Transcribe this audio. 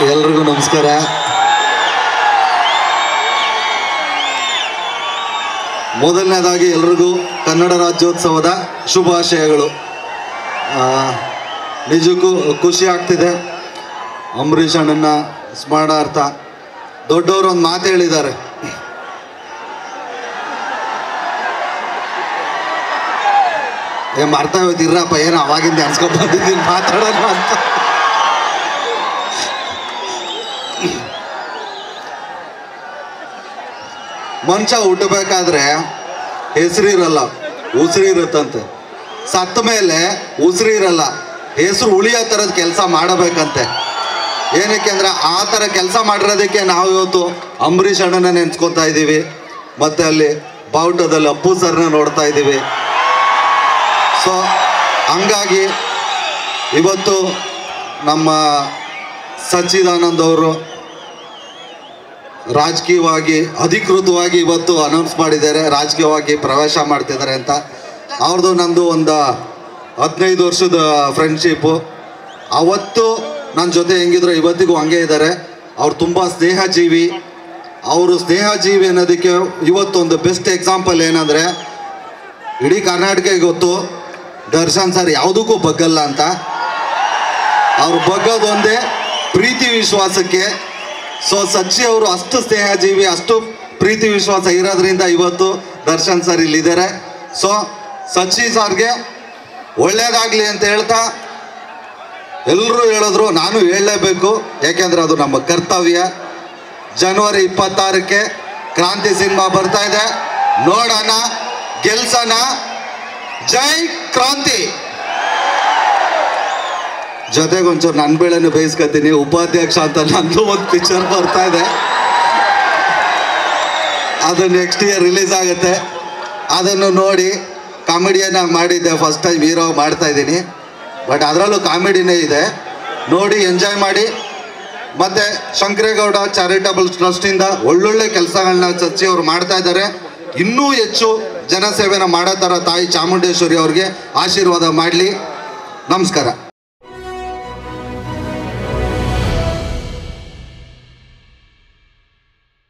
ಎಲ್ರಿಗೂ ನಮಸ್ಕಾರ ಮೊದಲನೇದಾಗಿ ಎಲ್ರಿಗೂ ಕನ್ನಡ ರಾಜ್ಯೋತ್ಸವದ ಶುಭಾಶಯಗಳು ಆ, ನಿಜಕ್ಕೂ ಖುಷಿ ಆಗ್ತಿದೆ ಅಂಬರೀಷ್ ಅಣ್ಣನ ಸ್ಮರಣಾರ್ಥ ದೊಡ್ಡವರು ಒಂದು ಮಾತು ಹೇಳಿದ್ದಾರೆ ಏ ಮರ್ತಾ ಹೋಯ್ತಿರ್ರಪ್ಪ ಏನು ಅವಾಗಿಂದ ಅನ್ಸ್ಕೊಂಡ್ ಬಂದಿದ್ದೀನಿ ಮಾತಾಡೋಣ ಅಂತ ಮನುಷ್ಯ ಹುಟ್ಟಬೇಕಾದ್ರೆ ಹೆಸರಿರಲ್ಲ ಉಸಿರಿರುತ್ತಂತೆ ಸತ್ತ ಮೇಲೆ ಉಸಿರಿರಲ್ಲ ಹೆಸರು ಉಳಿಯೋ ಥರದ ಕೆಲಸ ಮಾಡಬೇಕಂತೆ ಏನಕ್ಕೆ ಅಂದ್ರೆ ಆ ಥರ ಕೆಲಸ ಮಾಡಿರೋದಕ್ಕೆ ನಾವು ಇವತ್ತು ಅಂಬರೀಷ್ ಅಣ್ಣನ ನೆನ್ಸ್ಕೊತಾ ಇದ್ದೀವಿ ಮತ್ತೆ ಅಲ್ಲಿ ಬಾವುಟದಲ್ಲಿ ಅಪ್ಪು ಸರ್ನ ನೋಡ್ತಾ ಇದ್ದೀವಿ ಸೊ ಹಂಗಾಗಿ ಇವತ್ತು ನಮ್ಮ ಸಚ್ಚಿದಾನಂದ್ ಅವರು ರಾಜಕೀಯವಾಗಿ ಅಧಿಕೃತವಾಗಿ ಇವತ್ತು ಅನೌನ್ಸ್ ಮಾಡಿದ್ದಾರೆ ರಾಜಕೀಯವಾಗಿ ಪ್ರವೇಶ ಮಾಡ್ತಿದ್ದಾರೆ ಅಂತ ಅವ್ರದ್ದು ನಂದು ಒಂದು ಹದಿನೈದು ವರ್ಷದ ಫ್ರೆಂಡ್ಶಿಪ್ಪು ಅವತ್ತು ನನ್ನ ಜೊತೆ ಹೆಂಗಿದ್ರು ಇವತ್ತಿಗೂ ಹಂಗೆ ಇದ್ದಾರೆ ಅವ್ರು ತುಂಬ ಸ್ನೇಹಜೀವಿ ಅವರು ಸ್ನೇಹಜೀವಿ ಅನ್ನೋದಕ್ಕೆ ಇವತ್ತೊಂದು ಬೆಸ್ಟ್ ಎಕ್ಸಾಂಪಲ್ ಏನಂದರೆ ಇಡೀ ಕರ್ನಾಟಕ ಗೊತ್ತು ದರ್ಶನ್ ಸರ್ ಯಾವುದಕ್ಕೂ ಬಗ್ಗಲ್ಲ ಅಂತ ಅವ್ರು ಬಗ್ಗೋದು ಒಂದೇ ಪ್ರೀತಿ ವಿಶ್ವಾಸಕ್ಕೆ ಸೊ ಸಚ್ಚಿ ಅವರು ಅಷ್ಟು ಸ್ನೇಹಜೀವಿ ಅಷ್ಟು ಪ್ರೀತಿ ವಿಶ್ವಾಸ ಇರೋದ್ರಿಂದ ಇವತ್ತು ದರ್ಶನ್ ಸರ್ ಇಲ್ಲಿದ್ದಾರೆ ಸೊ ಸಚ್ಚಿ ಸರ್ಗೆ ಒಳ್ಳೇದಾಗಲಿ ಅಂತ ಹೇಳ್ತಾ ಎಲ್ಲರೂ ಹೇಳಿದ್ರು ನಾನು ಹೇಳಲೇಬೇಕು ಯಾಕೆಂದ್ರೆ ಅದು ನಮ್ಮ ಕರ್ತವ್ಯ ಜನವರಿ ಇಪ್ಪತ್ತಾರಕ್ಕೆ ಕ್ರಾಂತಿ ಸಿನಿಮಾ ಬರ್ತಾ ಇದೆ ನೋಡೋಣ ಗೆಲ್ಸೋಣ ಜೈ ಕ್ರಾಂತಿ ಜೊತೆಗೆ ಒಂಚೂರು ನನ್ನ ಬೇಳೆನು ಬೇಯಿಸ್ಕೊತೀನಿ ಉಪಾಧ್ಯಕ್ಷ ಅಂತ ನಂದು ಒಂದು ಪಿಕ್ಚರ್ ಬರ್ತಾ ಇದೆ ಅದು ನೆಕ್ಸ್ಟ್ ಇಯರ್ ರಿಲೀಸ್ ಆಗುತ್ತೆ ಅದನ್ನು ನೋಡಿ ಕಾಮಿಡಿಯನ್ನ ಮಾಡಿದ್ದೆ ಫಸ್ಟ್ ಟೈಮ್ ಹೀರೋ ಮಾಡ್ತಾ ಇದ್ದೀನಿ ಬಟ್ ಅದರಲ್ಲೂ ಕಾಮಿಡಿನೇ ಇದೆ ನೋಡಿ ಎಂಜಾಯ್ ಮಾಡಿ ಮತ್ತು ಶಂಕರೇಗೌಡ ಚಾರಿಟಬಲ್ ಟ್ರಸ್ಟಿಂದ ಒಳ್ಳೊಳ್ಳೆ ಕೆಲಸಗಳನ್ನ ಚರ್ಚಿ ಅವರು ಮಾಡ್ತಾ ಇದ್ದಾರೆ ಇನ್ನೂ ಹೆಚ್ಚು ಜನಸೇವೆನ ಮಾಡೋ ಥರ ತಾಯಿ ಚಾಮುಂಡೇಶ್ವರಿ ಅವ್ರಿಗೆ ಆಶೀರ್ವಾದ ಮಾಡಲಿ ನಮಸ್ಕಾರ